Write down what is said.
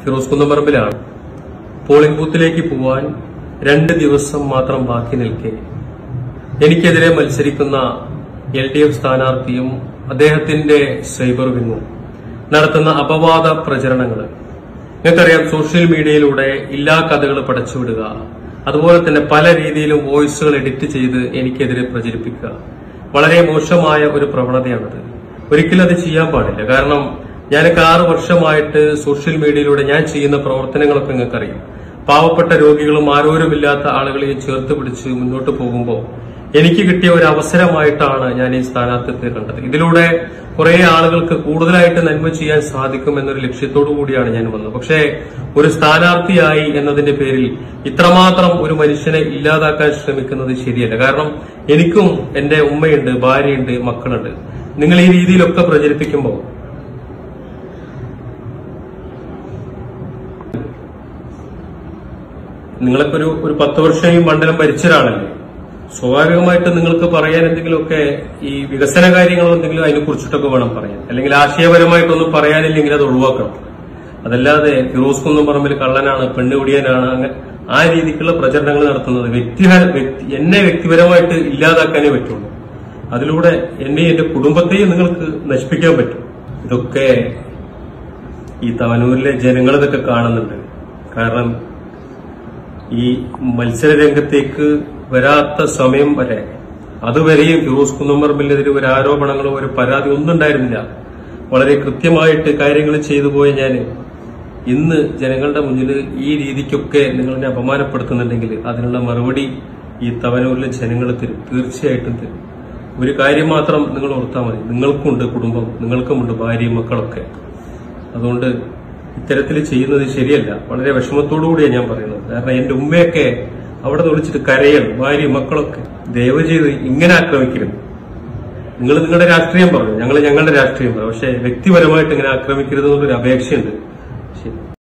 Firoz കുന്നമ്പറമ്പിലാണ് polling ബൂത്തിലേക്ക് പോവാൻ രണ്ട് ദിവസം മാത്രം ബാക്കി നിൽക്കെ എനിക്കെതിരെ മത്സരിക്കുന്ന എൽ ഡി എഫ് സ്ഥാനാർത്ഥിയും അദ്ദേഹത്തിന്റെ സൈബർ വിങ്ങും നടത്തുന്ന അപവാദ പ്രചരണങ്ങൾ നിങ്ങൾക്കറിയാം സോഷ്യൽ മീഡിയയിലൂടെ ഇല്ലാ കഥകൾ പടച്ചുവിടുക അതുപോലെ തന്നെ പല രീതിയിലും വോയിസുകൾ എഡിറ്റ് ചെയ്ത് എനിക്കെതിരെ പ്രചരിപ്പിക്കുക വളരെ മോശമായ ഒരു പ്രവണതയാണത് ഒരിക്കലും അത് ചെയ്യാൻ പാടില്ല കാരണം ഞാനൊക്കെ ആറ് വർഷമായിട്ട് സോഷ്യൽ മീഡിയയിലൂടെ ഞാൻ ചെയ്യുന്ന പ്രവർത്തനങ്ങളൊക്കെ നിങ്ങൾക്കറിയാം പാവപ്പെട്ട രോഗികളും ആരോരുമില്ലാത്ത ആളുകളെയും ചേർത്ത് പിടിച്ച് മുന്നോട്ട് പോകുമ്പോൾ എനിക്ക് കിട്ടിയ ഒരു അവസരമായിട്ടാണ് ഞാൻ ഈ സ്ഥാനാർത്ഥിത്വത്തെ കണ്ടത് ഇതിലൂടെ കുറെ ആളുകൾക്ക് കൂടുതലായിട്ട് നന്മ ചെയ്യാൻ സാധിക്കും എന്നൊരു ലക്ഷ്യത്തോടു കൂടിയാണ് ഞാൻ വന്നത് പക്ഷേ ഒരു സ്ഥാനാർത്ഥിയായി എന്നതിന്റെ പേരിൽ ഇത്രമാത്രം ഒരു മനുഷ്യനെ ഇല്ലാതാക്കാൻ ശ്രമിക്കുന്നത് ശരിയല്ല കാരണം എനിക്കും എന്റെ ഉമ്മയുണ്ട് ഭാര്യയുണ്ട് മക്കളുണ്ട് നിങ്ങൾ ഈ രീതിയിലൊക്കെ പ്രചരിപ്പിക്കുമ്പോൾ നിങ്ങളൊക്കെ ഒരു ഒരു പത്ത് വർഷം ഈ മണ്ഡലം ഭരിച്ച ഒരാളല്ലേ സ്വാഭാവികമായിട്ട് നിങ്ങൾക്ക് പറയാൻ എന്തെങ്കിലുമൊക്കെ ഈ വികസന കാര്യങ്ങളോ എന്തെങ്കിലും അതിനെ കുറിച്ചിട്ടൊക്കെ വേണം പറയാൻ അല്ലെങ്കിൽ ആശയപരമായിട്ടൊന്നും പറയാനില്ലെങ്കിൽ അത് ഒഴിവാക്കണം അതല്ലാതെ ഫിറോസ് കുന്നും പറമ്പിൽ കള്ളനാണ് പെണ്ണുപിടിയാനാണ് അങ്ങനെ ആ രീതിക്കുള്ള പ്രചരണങ്ങൾ നടത്തുന്നത് വ്യക്തി വ്യക്തി എന്നെ വ്യക്തിപരമായിട്ട് ഇല്ലാതാക്കാനേ പറ്റുള്ളൂ അതിലൂടെ എന്നെ എന്റെ കുടുംബത്തെയും നിങ്ങൾക്ക് നശിപ്പിക്കാൻ പറ്റും ഇതൊക്കെ ഈ തവനൂരിലെ ജനങ്ങൾ ഇതൊക്കെ കാണുന്നുണ്ട് കാരണം ഈ മത്സര രംഗത്തേക്ക് വരാത്ത സമയം വരെ അതുവരെയും ഫിറോസ് കുന്നമ്പറമ്പിനെതിരെ ഒരു ആരോപണങ്ങളോ ഒരു പരാതി ഒന്നും ഉണ്ടായിരുന്നില്ല വളരെ കൃത്യമായിട്ട് കാര്യങ്ങൾ ചെയ്തു പോയ ഞാൻ ഇന്ന് ജനങ്ങളുടെ മുന്നിൽ ഈ രീതിക്കൊക്കെ നിങ്ങളെന്നെ അപമാനപ്പെടുത്തുന്നുണ്ടെങ്കിൽ അതിനുള്ള മറുപടി ഈ തവനൂരിലെ ജനങ്ങൾ തരും തീർച്ചയായിട്ടും തരും ഒരു കാര്യം മാത്രം നിങ്ങൾ ഓർത്താൽ മതി നിങ്ങൾക്കുണ്ട് കുടുംബം നിങ്ങൾക്കുമുണ്ട് ഭാര്യയും മക്കളൊക്കെ അതുകൊണ്ട് ഇത്തരത്തിൽ ചെയ്യുന്നത് ശരിയല്ല വളരെ വിഷമത്തോടു കൂടിയാണ് ഞാൻ പറയുന്നത് കാരണം എന്റെ ഉമ്മയൊക്കെ അവിടെ നിന്ന് വിളിച്ചിട്ട് കരയണം ഭാര്യയും മക്കളൊക്കെ ദയവ് ചെയ്ത് ഇങ്ങനെ ആക്രമിക്കരുത് നിങ്ങൾ നിങ്ങളുടെ രാഷ്ട്രീയം പറഞ്ഞു ഞങ്ങൾ ഞങ്ങളുടെ രാഷ്ട്രീയം പറഞ്ഞു പക്ഷേ വ്യക്തിപരമായിട്ട് ഇങ്ങനെ ആക്രമിക്കരുത് എന്നുള്ളൊരു അപേക്ഷയുണ്ട് ശരി